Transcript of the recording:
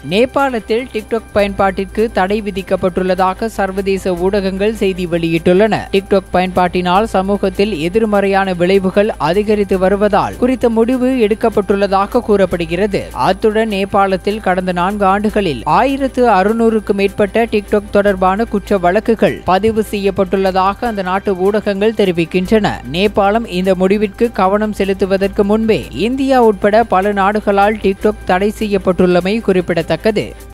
நேபாளத்தில் டிக்டாக் பயன்பாட்டிற்கு தடை விதிக்கப்பட்டுள்ளதாக சர்வதேச ஊடகங்கள் செய்தி வெளியிட்டுள்ளன டிக்டாக் பயன்பாட்டினால் சமூகத்தில் எதிர்மறையான விளைவுகள் அதிகரித்து வருவதால் குறித்த முடிவு எடுக்கப்பட்டுள்ளதாக கூறப்படுகிறது அத்துடன் நேபாளத்தில் கடந்த நான்கு ஆண்டுகளில் ஆயிரத்து அறுநூறுக்கு மேற்பட்ட டிக்டாக் தொடர்பான குற்ற வழக்குகள் பதிவு செய்யப்பட்டுள்ளதாக அந்த நாட்டு ஊடகங்கள் தெரிவிக்கின்றன நேபாளம் இந்த முடிவிற்கு கவனம் செலுத்துவதற்கு முன்பே இந்தியா உட்பட பல நாடுகளால் டிக்டாக் தடை செய்யப்பட்டுள்ளமை குறிப்பிடத்தக்கது